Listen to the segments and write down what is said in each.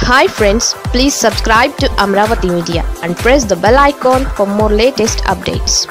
hi friends please subscribe to Amaravati media and press the bell icon for more latest updates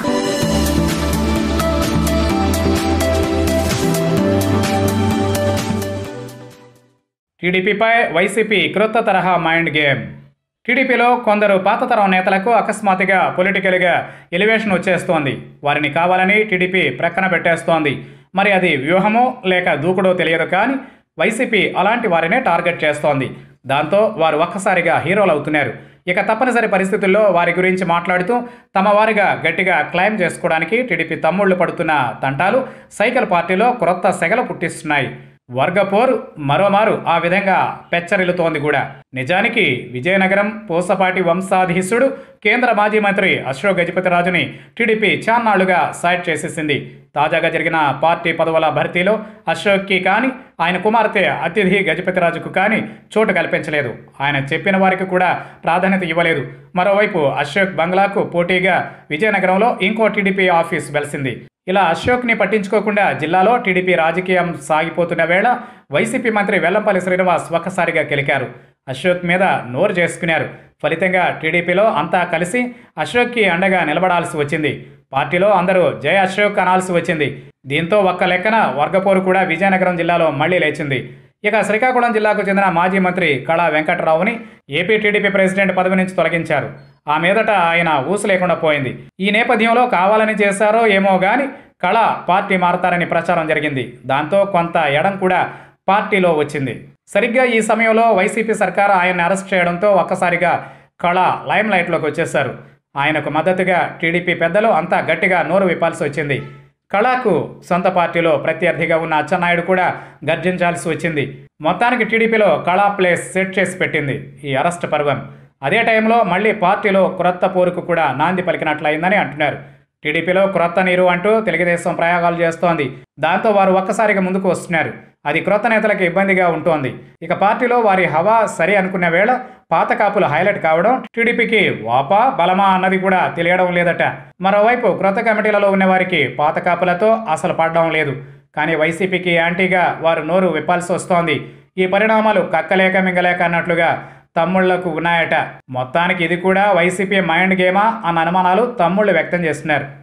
టీడీపీపై వైసీపీ క్రొత్త తరహా mind game టీడీపీలో కొందరు పాత తరం నేతలకు అకస్మాత్తుగా పొలిటికల్గా ఎలివేషన్ వచ్చేస్తోంది వారిని కావాలని టీడీపీ ప్రక్కన పెట్టేస్తోంది మరి అది వ్యూహమో లేక దూకుడో తెలియదు కానీ వైసీపీ అలాంటి వారినే టార్గెట్ చేస్తోంది దాంతో వారు ఒక్కసారిగా హీరోలు అవుతున్నారు ఇక తప్పనిసరి పరిస్థితుల్లో వారి గురించి మాట్లాడుతూ తమ వారిగా గట్టిగా క్లైమ్ చేసుకోవడానికి టీడీపీ తమ్ముళ్లు పడుతున్న తంటాలు సైకిల్ పార్టీలో క్రొత్త సెగలు పుట్టిస్తున్నాయి వర్గపోరు మరోమారు ఆ విధంగా పెచ్చరిల్లుతోంది కూడా నిజానికి విజయనగరం పూసపాటి వంశాధీశుడు కేంద్ర మాజీ మంత్రి అశోక్ గజపతిరాజుని టీడీపీ చాన్నాళ్లుగా సైడ్ చేసేసింది తాజాగా జరిగిన పార్టీ పదవుల భర్తీలో అశోక్కి కానీ ఆయన కుమార్తె అతిథి గజపతిరాజుకు కానీ చోటు కల్పించలేదు ఆయన చెప్పిన వారికి కూడా ప్రాధాన్యత ఇవ్వలేదు మరోవైపు అశోక్ బంగ్లాకు పోటీగా విజయనగరంలో ఇంకో టీడీపీ ఆఫీస్ వెలిసింది ఇలా అశోక్ని పట్టించుకోకుండా జిల్లాలో టీడీపీ రాజకీయం సాగిపోతున్న వేళ వైసీపీ మంత్రి వెల్లంపల్లి శ్రీనివాస్ ఒక్కసారిగా కెలికారు అశోక్ మీద నోరు చేసుకున్నారు ఫలితంగా టీడీపీలో అంతా కలిసి అశోక్కి అండగా నిలబడాల్సి వచ్చింది పార్టీలో అందరూ జై అశోక్ అనాల్సి వచ్చింది దీంతో ఒక్క లెక్కన వర్గపోరు కూడా విజయనగరం జిల్లాలో మళ్లీ లేచింది ఇక శ్రీకాకుళం జిల్లాకు చెందిన మాజీ మంత్రి కళా వెంకట్రావుని ఏపీ టీడీపీ ప్రెసిడెంట్ పదవి నుంచి తొలగించారు ఆ మీదట ఆయన ఊసు లేకుండా పోయింది ఈ నేపథ్యంలో కావాలని చేశారో ఏమో గాని కళ పార్టీ మారతారని ప్రచారం జరిగింది దాంతో కొంత ఎడం కూడా పార్టీలో వచ్చింది సరిగ్గా ఈ సమయంలో వైసీపీ సర్కార్ ఆయన్ని అరెస్ట్ చేయడంతో ఒక్కసారిగా కళ లైమ్ లైట్లోకి వచ్చేశారు ఆయనకు మద్దతుగా టీడీపీ పెద్దలు అంతా గట్టిగా నోరు విప్పాల్సి వచ్చింది కళాకు సొంత పార్టీలో ప్రత్యర్థిగా ఉన్న అచ్చెన్నాయుడు కూడా గర్జించాల్సి వచ్చింది మొత్తానికి టీడీపీలో కళా ప్లేస్ సెట్ చేసి పెట్టింది ఈ అరెస్ట్ పర్వం అదే టైంలో మళ్ళీ పార్టీలో క్రొత్త పోరుకు కూడా నాంది పలికినట్లయిందని అంటున్నారు టీడీపీలో క్రొత్త నీరు అంటూ తెలుగుదేశం ప్రయోగాలు చేస్తోంది దాంతో వారు ఒక్కసారిగా ముందుకు వస్తున్నారు అది క్రొత్త నేతలకు ఇబ్బందిగా ఉంటోంది ఇక పార్టీలో వారి హవా సరి అనుకున్న వేళ పాత కాపులు హైలైట్ కావడం టీడీపీకి వాపా బలమా అన్నది కూడా తెలియడం లేదట మరోవైపు క్రొత్త కమిటీలలో ఉన్న వారికి పాత కాపులతో అసలు పడడం లేదు కానీ వైసీపీకి యాంటీగా వారు నోరు విప్పాల్సి వస్తోంది ఈ పరిణామాలు కక్కలేక మింగలేక అన్నట్లుగా తమ్ముళ్లకు ఉన్నాయట మొత్తానికి ఇది కూడా వైసీపీ మైండ్ గేమా అన్న అనుమానాలు తమ్ముళ్ళు వ్యక్తం చేస్తున్నారు